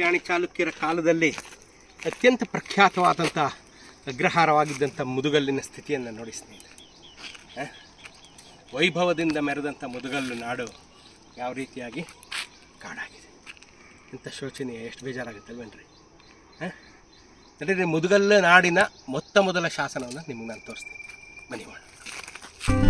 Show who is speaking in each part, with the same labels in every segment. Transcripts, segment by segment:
Speaker 1: ರಾಣಿ ಚಾಲುಕ್ಯರ ಕಾಲದಲ್ಲಿ ಅತ್ಯಂತ ಪ್ರಖ್ಯಾತವಾದಂಥ ಅಗ್ರಹಾರವಾಗಿದ್ದಂಥ ಮುದುಗಲ್ಲಿನ ಸ್ಥಿತಿಯನ್ನು ನೋಡಿ ಸ್ನೇಹಿತರೆ ಆ? ವೈಭವದಿಂದ ಮೆರೆದಂಥ ಮುದುಗಲ್ಲು ನಾಡು ಯಾವ ರೀತಿಯಾಗಿ ಕಾಡಾಗಿದೆ ಇಂಥ ಶೋಚನೀಯ ಎಷ್ಟು ಬೇಜಾರಾಗುತ್ತಲ್ವೇನ್ರಿ ಹಾಂ ನಡೀರಿ ಮುದುಗಲ್ಲು ನಾಡಿನ ಮೊತ್ತ ಮೊದಲ ಶಾಸನವನ್ನು ನಿಮಗೆ ನಾನು ತೋರಿಸ್ತೀನಿ ಬನ್ನಿ ಮಾಡೋಣ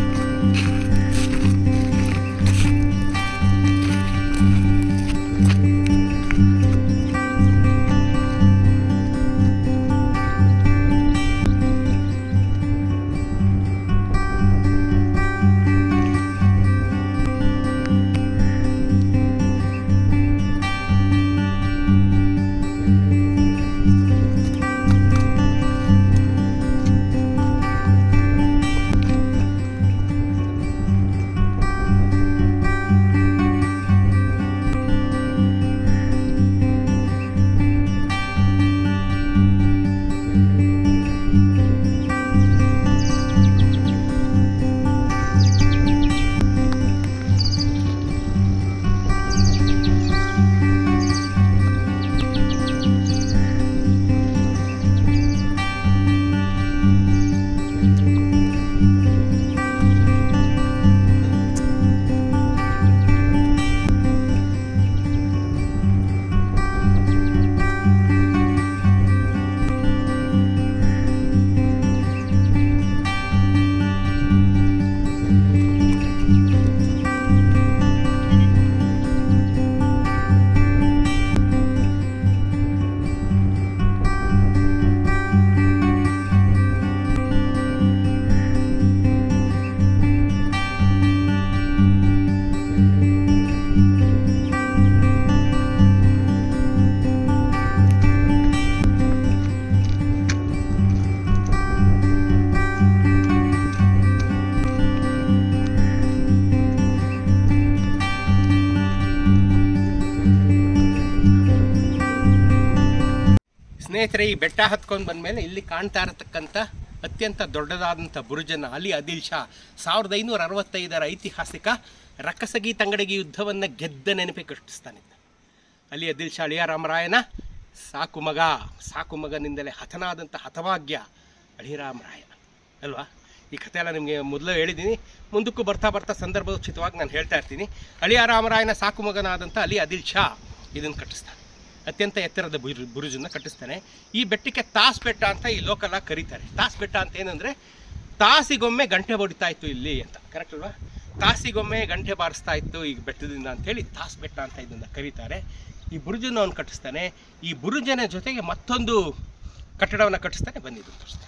Speaker 1: ಸ್ನೇಹಿತರೆ ಈ ಬೆಟ್ಟ ಹತ್ಕೊಂಡು ಬಂದಮೇಲೆ ಇಲ್ಲಿ ಕಾಣ್ತಾ ಇರತಕ್ಕಂಥ ಅತ್ಯಂತ ದೊಡ್ಡದಾದಂಥ ಬುರುಜನ ಅಲಿ ಆದಿಲ್ ಶಾ ಸಾವಿರದ ಐನೂರ ಅರವತ್ತೈದರ ಐತಿಹಾಸಿಕ ರಕ್ಕಸಗಿ ತಂಗಡಗಿ ಯುದ್ಧವನ್ನು ಗೆದ್ದ ನೆನಪೆ ಕಟ್ಟಿಸ್ತಾನಿದ್ದ ಅಲಿ ಆದಿಲ್ ಶಾ ಅಳಿಯ ರಾಮರಾಯನ ಸಾಕು ಮಗ ಸಾಕು ಮಗನಿಂದಲೇ ಹತನಾದಂಥ ಹತಭಾಗ್ಯ ಅಳಿರಾಮರಾಯ ಅಲ್ವಾ ಈ ಕಥೆ ಎಲ್ಲ ನಿಮಗೆ ಮೊದಲು ಹೇಳಿದ್ದೀನಿ ಮುಂದಕ್ಕೂ ಬರ್ತಾ ಬರ್ತಾ ಸಂದರ್ಭೋಚಿತವಾಗಿ ನಾನು ಹೇಳ್ತಾ ಇರ್ತೀನಿ ಅಳಿಯ ರಾಮರಾಯನ ಸಾಕು ಮಗನಾದಂಥ ಅಲಿ ಆದಿಲ್ ಶಾ ಇದನ್ನು ಕಟ್ಟಿಸ್ತಾನೆ ಅತ್ಯಂತ ಎತ್ತರದ ಬುರು ಬುರುಜನ್ನು ಕಟ್ಟಿಸ್ತಾನೆ ಈ ಬೆಟ್ಟಕ್ಕೆ ತಾಸ್ ಬೆಟ್ಟ ಅಂತ ಈ ಲೋಕಲ್ ಕರೀತಾರೆ ತಾಸ್ ಬೆಟ್ಟ ಅಂತ ಏನಂದರೆ ತಾಸಿಗೊಮ್ಮೆ ಗಂಟೆ ಹೊಡಿತಾ ಇತ್ತು ಇಲ್ಲಿ ಅಂತ ಕರೆಕ್ಟ್ ಅಲ್ವಾ ತಾಸಿಗೊಮ್ಮೆ ಗಂಟೆ ಬಾರಿಸ್ತಾ ಇತ್ತು ಈ ಬೆಟ್ಟದಿಂದ ಅಂತೇಳಿ ತಾಸ್ ಬೆಟ್ಟ ಅಂತ ಇದನ್ನು ಕರೀತಾರೆ ಈ ಬುರುಜನ್ನು ಅವನು ಕಟ್ಟಿಸ್ತಾನೆ ಈ ಬುರುಜನ ಜೊತೆಗೆ ಮತ್ತೊಂದು ಕಟ್ಟಡವನ್ನು ಕಟ್ಟಿಸ್ತಾನೆ ಬಂದಿದ್ದು ತೋರಿಸ್ತಾನೆ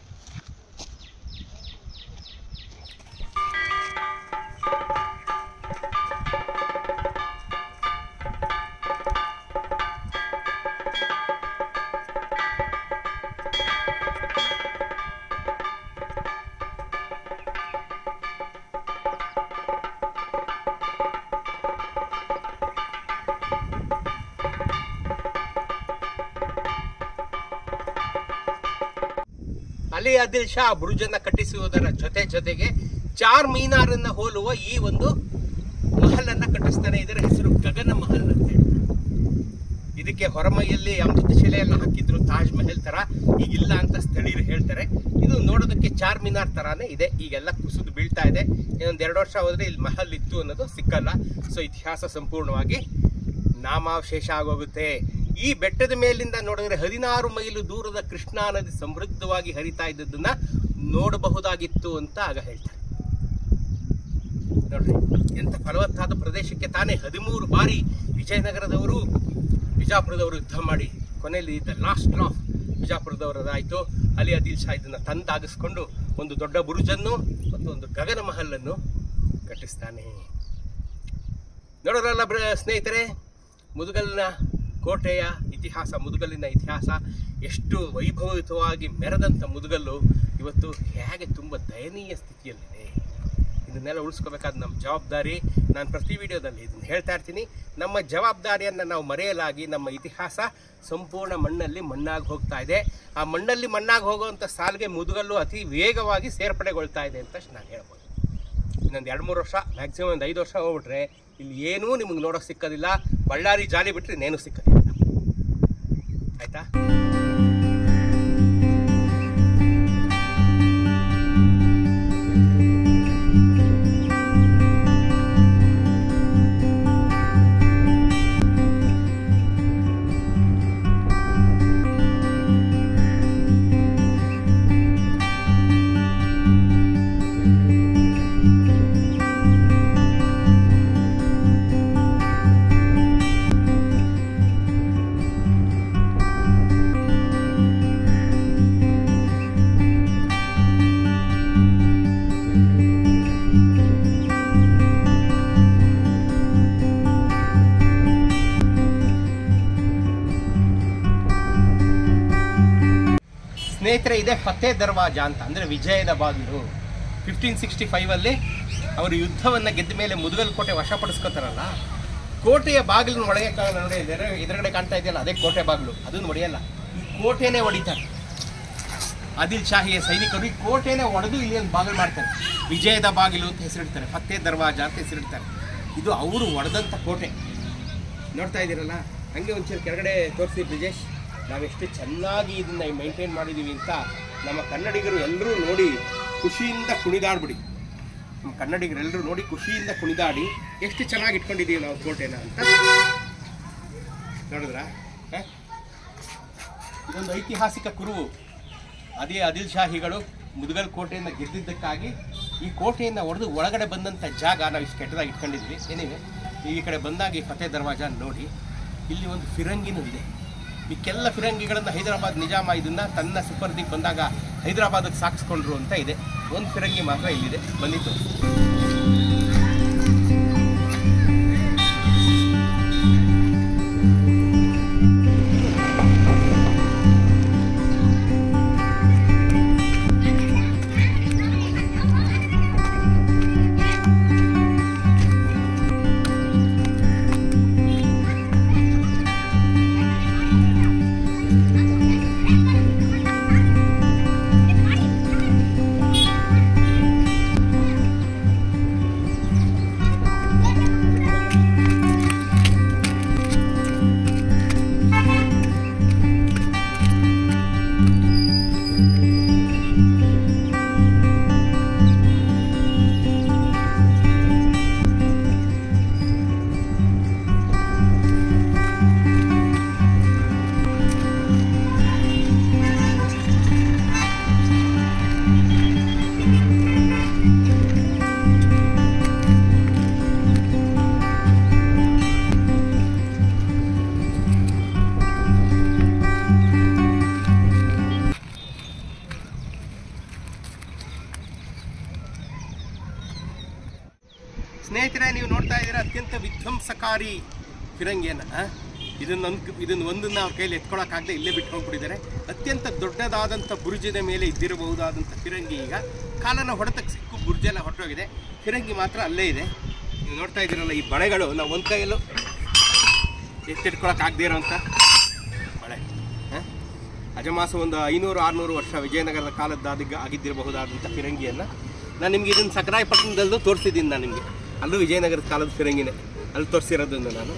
Speaker 1: ಅಲಿ ಆದಿಲ್ ಶಾ ಬುರುಜನ್ನ ಕಟ್ಟಿಸುವುದರ ಜೊತೆ ಜೊತೆಗೆ ಚಾರ್ ಮೀನಾರನ್ನ ಹೋಲುವ ಈ ಒಂದು ಮಹಲನ್ನ ಕಟ್ಟಿಸ್ತಾನೆ ಇದರ ಹೆಸರು ಗಗನ ಮಹಲ್ ಅಂತ ಹೇಳ್ತಾರೆ ಇದಕ್ಕೆ ಹೊರಮೈಯಲ್ಲಿ ಅಮೃತ ಶಿಲೆಯನ್ನು ಹಾಕಿದ್ರು ತಾಜ್ ಮಹಲ್ ತರ ಈಗಿಲ್ಲ ಅಂತ ಸ್ಥಳೀಯರು ಹೇಳ್ತಾರೆ ಇದು ನೋಡೋದಕ್ಕೆ ಚಾರ್ ಮಿನಾರ್ ತರಾನೇ ಇದೆ ಈಗೆಲ್ಲ ಕುಸಿದು ಬೀಳ್ತಾ ಇದೆ ಇನ್ನೊಂದ್ ಎರಡು ವರ್ಷ ಹೋದ್ರೆ ಇಲ್ಲಿ ಮಹಲ್ ಇತ್ತು ಅನ್ನೋದು ಸಿಕ್ಕಲ್ಲ ಸೊ ಇತಿಹಾಸ ಸಂಪೂರ್ಣವಾಗಿ ನಾಮಾವಶೇಷ ಆಗೋಗುತ್ತೆ ಈ ಬೆಟ್ಟದ ಮೇಲಿಂದ ನೋಡಿದ್ರೆ ಹದಿನಾರು ಮೈಲು ದೂರದ ಕೃಷ್ಣಾ ನದಿ ಸಮೃದ್ಧವಾಗಿ ಹರಿತಾ ಇದ್ದದನ್ನ ನೋಡಬಹುದಾಗಿತ್ತು ಅಂತ ಆಗ ಹೇಳ್ತಾರೆ ನೋಡ್ರಿ ಎಂತ ಫಲವತ್ತಾದ ಪ್ರದೇಶಕ್ಕೆ ತಾನೇ ಹದಿಮೂರು ಬಾರಿ ವಿಜಯನಗರದವರು ಬಿಜಾಪುರದವರು ಯುದ್ಧ ಮಾಡಿ ಕೊನೆಯಲ್ಲಿ ದ ಲಾಸ್ಟ್ ಆಫ್ ಬಿಜಾಪುರದವರದಾಯಿತು ಅಲಿ ಆದಿಲ್ ಶಾ ಇದನ್ನು ತಂದಾಗಿಸ್ಕೊಂಡು ಒಂದು ದೊಡ್ಡ ಬುರುಜನ್ನು ಮತ್ತು ಒಂದು ಗಗನ ಮಹಲನ್ನು ಕಟ್ಟಿಸ್ತಾನೆ ನೋಡೋರಲ್ಲ ಬ್ರ ಸ್ನೇಹಿತರೆ ಮುದುಗಲ್ನ ಕೋಟೆಯ ಇತಿಹಾಸ ಮುದುಗಲ್ಲಿನ ಇತಿಹಾಸ ಎಷ್ಟು ವೈಭವಯುತವಾಗಿ ಮೆರೆದಂಥ ಮುದುಗಲ್ಲು ಇವತ್ತು ಹೇಗೆ ತುಂಬ ದಯನೀಯ ಸ್ಥಿತಿಯಲ್ಲಿದೆ ಇದನ್ನೆಲ್ಲ ಉಳಿಸ್ಕೋಬೇಕಾದ ನಮ್ಮ ಜವಾಬ್ದಾರಿ ನಾನು ಪ್ರತಿ ವಿಡಿಯೋದಲ್ಲಿ ಇದನ್ನು ಹೇಳ್ತಾ ಇರ್ತೀನಿ ನಮ್ಮ ಜವಾಬ್ದಾರಿಯನ್ನು ನಾವು ಮರೆಯಲಾಗಿ ನಮ್ಮ ಇತಿಹಾಸ ಸಂಪೂರ್ಣ ಮಣ್ಣಲ್ಲಿ ಮಣ್ಣಾಗಿ ಹೋಗ್ತಾ ಇದೆ ಆ ಮಣ್ಣಲ್ಲಿ ಮಣ್ಣಾಗಿ ಹೋಗುವಂಥ ಸಾಲಿಗೆ ಮುದುಗಲ್ಲು ಅತಿ ವೇಗವಾಗಿ ಸೇರ್ಪಡೆಗೊಳ್ತಾ ಇದೆ ಅಂತ ನಾನು ಹೇಳ್ಬೋದು ಇನ್ನೊಂದು ಎರಡು ಮೂರು ವರ್ಷ ಮ್ಯಾಕ್ಸಿಮಮ್ ಒಂದು ಐದು ವರ್ಷ ಹೋಗ್ಬಿಟ್ರೆ ಇಲ್ಲಿ ಏನೂ ನಿಮ್ಗೆ ನೋಡೋಕೆ ಸಿಕ್ಕೋದಿಲ್ಲ ಬಳ್ಳಾರಿ ಜಾಲಿ ಬಿಟ್ಟರೆ ಇನ್ನೇನು ಸಿಕ್ಕೋದಿಲ್ಲ ಆಯ್ತಾ ಸ್ನೇಹಿತರೆ ಇದೆ ಫತೇ ದರ್ವಾಜ ಅಂತ ಅಂದರೆ ವಿಜಯದ ಬಾಗಿಲು ಫಿಫ್ಟೀನ್ ಸಿಕ್ಸ್ಟಿ ಫೈವಲ್ಲಿ ಅವರು ಯುದ್ಧವನ್ನು ಗೆದ್ದ ಮೇಲೆ ಮುದುಗಲ್ ಕೋಟೆ ವಶಪಡಿಸ್ಕೋತಾರಲ್ಲ ಕೋಟೆಯ ಬಾಗಿಲಿನ ಒಳಗೆ ಕಾ- ನೋಡಿ ಎದುರು- ಎದುರುಗಡೆ ಕಾಣ್ತಾ ಇದೆಯಲ್ಲ ಅದೇ ಕೋಟೆ ಬಾಗಿಲು ಅದನ್ನು ಹೊಡೆಯಲ್ಲ ಈ ಕೋಟೆನೇ ಹೊಡಿತಾರೆ ಆದಿಲ್ ಶಾಹಿಯ ಸೈನಿಕರು ಈ ಕೋಟೆನೇ ಒಡೆದು ಇಲ್ಲಿ ಒಂದು ಬಾಗಿಲು ಮಾಡ್ತಾರೆ ವಿಜಯದ ಬಾಗಿಲು ಅಂತ ಹೆಸರಿಡ್ತಾರೆ ಫತೇ ದರ್ವಾಜ ಅಂತ ಹೆಸರಿಡ್ತಾರೆ ಇದು ಅವರು ಒಡೆದಂಥ ಕೋಟೆ ನೋಡ್ತಾ ಇದ್ದೀರಲ್ಲ ಹಂಗೆ ಒಂಚೂರು ಕೆಳಗಡೆ ತೋರಿಸಿ ಬ್ರಿಜೇಶ್ ನಾವೆಷ್ಟು ಚೆನ್ನಾಗಿ ಇದನ್ನ ಮೈಂಟೈನ್ ಮಾಡಿದ್ದೀವಿ ಅಂತ ನಮ್ಮ ಕನ್ನಡಿಗರು ಎಲ್ಲರೂ ನೋಡಿ ಖುಷಿಯಿಂದ ಕುಣಿದಾಡ್ಬಿಡಿ ನಮ್ಮ ಕನ್ನಡಿಗರೆಲ್ಲರೂ ನೋಡಿ ಖುಷಿಯಿಂದ ಕುಣಿದಾಡಿ ಎಷ್ಟು ಚೆನ್ನಾಗಿ ಇಟ್ಕೊಂಡಿದ್ದೀವಿ ನಾವು ಕೋಟೆನ ಅಂತ ನೋಡಿದ್ರಾ ಹ? ಇದೊಂದು ಐತಿಹಾಸಿಕ ಕುರುವು ಅದೇ ಆದಿಲ್ ಶಾಹಿಗಳು ಮುದುಗಲ್ ಕೋಟೆಯನ್ನು ಗೆದ್ದಿದ್ದಕ್ಕಾಗಿ ಈ ಕೋಟೆಯನ್ನು ಒಡೆದು ಒಳಗಡೆ ಬಂದಂಥ ಜಾಗ ನಾವು ಇಷ್ಟು ಕೆಟ್ಟದಾಗಿ ಇಟ್ಕೊಂಡಿದ್ವಿ ಏನಿವೆ ಈ ಕಡೆ ಬಂದಾಗ ಈ ಫತೇ ದರ್ವಾಜ ನೋಡಿ ಇಲ್ಲಿ ಒಂದು ಫಿರಂಗಿನೂ ಇದೆ ಮಿಕ್ಕೆಲ್ಲ ಫಿರಂಗಿಗಳನ್ನು ಹೈದರಾಬಾದ್ ನಿಜಾಮ ಇದನ್ನ ತನ್ನ ಸುಪರ್ದಿಗೆ ಬಂದಾಗ ಹೈದರಾಬಾದಕ್ಕೆ ಸಾಗಿಸ್ಕೊಂಡ್ರು ಅಂತ ಇದೆ ಒಂದು ಫಿರಂಗಿ ಮಾತ್ರ ಇಲ್ಲಿದೆ ಬಂದಿತ್ತು ಸ್ನೇಹಿತರೆ ನೀವು ನೋಡ್ತಾ ಇದ್ದೀರಾ ಅತ್ಯಂತ ವಿಧ್ವಂಸಕಾರಿ ಫಿರಂಗಿಯನ್ನು ಆ? ಇದನ್ನೊಂದು ಇದನ್ನ ಒಂದನ್ನ ಅವ್ರ ಕೈಲಿ ಎತ್ಕೊಳಕ್ಕಾಗದೆ ಇಲ್ಲೇ ಬಿಟ್ಕೊಂಡ್ಬಿಟ್ಟಿದ್ದಾರೆ ಅತ್ಯಂತ ದೊಡ್ಡದಾದಂಥ ಬುರುಜಿನ ಮೇಲೆ ಇದ್ದಿರಬಹುದಾದಂಥ ಫಿರಂಗಿ ಈಗ ಕಾಲನ ಹೊಡೆತಕ್ಕೆ ಸಿಕ್ಕು ಬುರ್ಜೆಲ್ಲ ಹೊರಟೋಗಿದೆ ಫಿರಂಗಿ ಮಾತ್ರ ಅಲ್ಲೇ ಇದೆ ನೀವು ನೋಡ್ತಾ ಇದ್ದೀರಲ್ಲ ಈ ಬಳೆಗಳು ನಾವು ಒಂದು ಕೈಯಲ್ಲೂ ಎತ್ತಿಟ್ಕೊಳಕ್ಕಾಗದೇ ಇರೋಂಥ ಬಳೆ ಆ? ಅಜಮಾಸ ಒಂದು ಐನೂರು ಆರುನೂರು ವರ್ಷ ವಿಜಯನಗರದ ಕಾಲದ್ದಾದಿಗ ಆಗಿದ್ದಿರಬಹುದಾದಂಥ ಫಿರಂಗಿಯನ್ನು ನಾನು ನಿಮ್ಗೆ ಇದನ್ನು ಸಕರಾಯಪಟ್ಟಣದಲ್ಲೂ ತೋರಿಸಿದ್ದೀನಿ ನಾನು ನಿಮಗೆ ಅಲ್ಲೂ ವಿಜಯನಗರದ ಕಾಲದ ಫಿರಂಗಿನೇ ಅಲ್ಲಿ ತೋರಿಸಿರೋದನ್ನು ನಾನು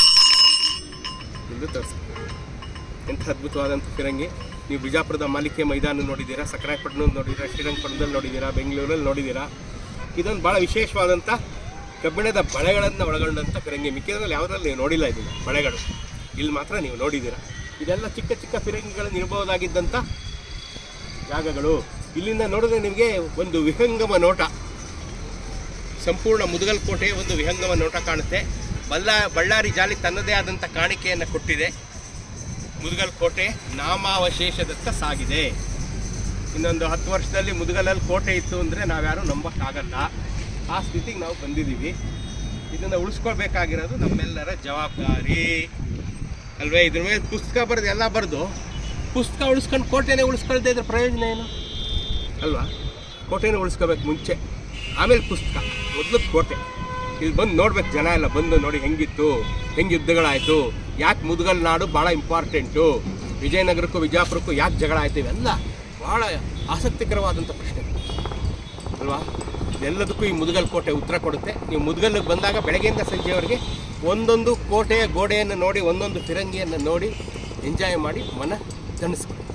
Speaker 1: ಇಲ್ಲೂ ತೋರಿಸಿ ಎಂಥ ಅದ್ಭುತವಾದಂಥ ಫಿರಂಗಿ ನೀವು ಬಿಜಾಪುರದ ಮಾಲಿಕೆ ಮೈದಾನ ನೋಡಿದ್ದೀರಾ ಸಕರಾಯಪಟ್ಟಣ ನೋಡಿದ್ದೀರಾ ಶ್ರೀರಂಗಪಟ್ಟಣದಲ್ಲಿ ನೋಡಿದ್ದೀರಾ ಬೆಂಗಳೂರಲ್ಲಿ ನೋಡಿದ್ದೀರಾ ಇದೊಂದು ಭಾಳ ವಿಶೇಷವಾದಂಥ ಕಬ್ಬಿಣದ ಬಳೆಗಳನ್ನು ಒಳಗೊಂಡಂಥ ಫಿರಂಗಿ ಮಿಕ್ಕಿದ್ರಲ್ಲಿ ಯಾವುದ್ರಲ್ಲಿ ನೀವು ನೋಡಿಲ್ಲ ಇದನ್ನು ಬಳೆಗಳು ಇಲ್ಲಿ ಮಾತ್ರ ನೀವು ನೋಡಿದ್ದೀರಾ ಇದೆಲ್ಲ ಚಿಕ್ಕ ಚಿಕ್ಕ ಫಿರಂಗಿಗಳನ್ನು ಇರಬಹುದಾಗಿದ್ದಂಥ ಜಾಗಗಳು ಇಲ್ಲಿಂದ ನೋಡಿದ್ರೆ ನಿಮಗೆ ಒಂದು ವಿಹಂಗಮ ನೋಟ ಸಂಪೂರ್ಣ ಮುದುಗಲ್ ಕೋಟೆಯ ಒಂದು ವಿಹಂಗಮ ನೋಟ ಕಾಣುತ್ತೆ ಬಲ್ಲ ಬಳ್ಳಾರಿ ಜಾಲಿ ತನ್ನದೇ ಆದಂಥ ಕಾಣಿಕೆಯನ್ನು ಕೊಟ್ಟಿದೆ ಮುದುಗಲ್ ಕೋಟೆ ನಾಮಾವಶೇಷದತ್ತ ಸಾಗಿದೆ ಇನ್ನೊಂದು ಹತ್ತು ವರ್ಷದಲ್ಲಿ ಮುದುಗಲಲ್ಲಿ ಕೋಟೆ ಇತ್ತು ಅಂದರೆ ನಾವ್ಯಾರೂ ನಂಬಕ್ಕಾಗಲ್ಲ ಆ ಸ್ಥಿತಿಗೆ ನಾವು ಬಂದಿದ್ದೀವಿ ಇದನ್ನು ಉಳಿಸ್ಕೊಳ್ಬೇಕಾಗಿರೋದು ನಮ್ಮೆಲ್ಲರ ಜವಾಬ್ದಾರಿ ಅಲ್ವೇ ಇದ್ರ ಮೇಲೆ ಪುಸ್ತಕ ಬರೆದು ಎಲ್ಲ ಬರೆದು ಪುಸ್ತಕ ಉಳಿಸ್ಕೊಂಡು ಕೋಟೆನೇ ಉಳಿಸ್ಕೊಳ್ದೇ ಇದ್ರೆ ಪ್ರಯೋಜನ ಏನು ಅಲ್ವಾ ಕೋಟೆನೇ ಉಳಿಸ್ಕೋಬೇಕು ಮುಂಚೆ ಆಮೇಲೆ ಪುಸ್ತಕ ಮೊದಲು ಕೋಟೆ ಇಲ್ಲಿ ಬಂದು ನೋಡ್ಬೇಕು ಜನ ಎಲ್ಲ ಬಂದು ನೋಡಿ ಹೆಂಗಿತ್ತು ಹೆಂಗೆ ಯುದ್ಧಗಳಾಯಿತು ಯಾಕೆ ಮುದುಗಲ್ ನಾಡು ಭಾಳ ಇಂಪಾರ್ಟೆಂಟು ವಿಜಯನಗರಕ್ಕೂ ವಿಜಾಪುರಕ್ಕೂ ಯಾಕೆ ಜಗಳ ಆಯ್ತು ಇವೆಲ್ಲ ಭಾಳ ಆಸಕ್ತಿಕರವಾದಂಥ ಪ್ರಶ್ನೆ ಅಲ್ವಾ ಎಲ್ಲದಕ್ಕೂ ಈ ಮುದುಗಲ್ ಕೋಟೆ ಉತ್ತರ ಕೊಡುತ್ತೆ ನೀವು ಮುದುಗಲ್ಗೆ ಬಂದಾಗ ಬೆಳಗ್ಗೆಯಿಂದ ಸಂಜೆವರೆಗೆ ಒಂದೊಂದು ಕೋಟೆಯ ಗೋಡೆಯನ್ನು ನೋಡಿ ಒಂದೊಂದು ಫಿರಂಗಿಯನ್ನು ನೋಡಿ ಎಂಜಾಯ್ ಮಾಡಿ ಮನ ತಣಿಸ್ಕೊಳ್ಳಿ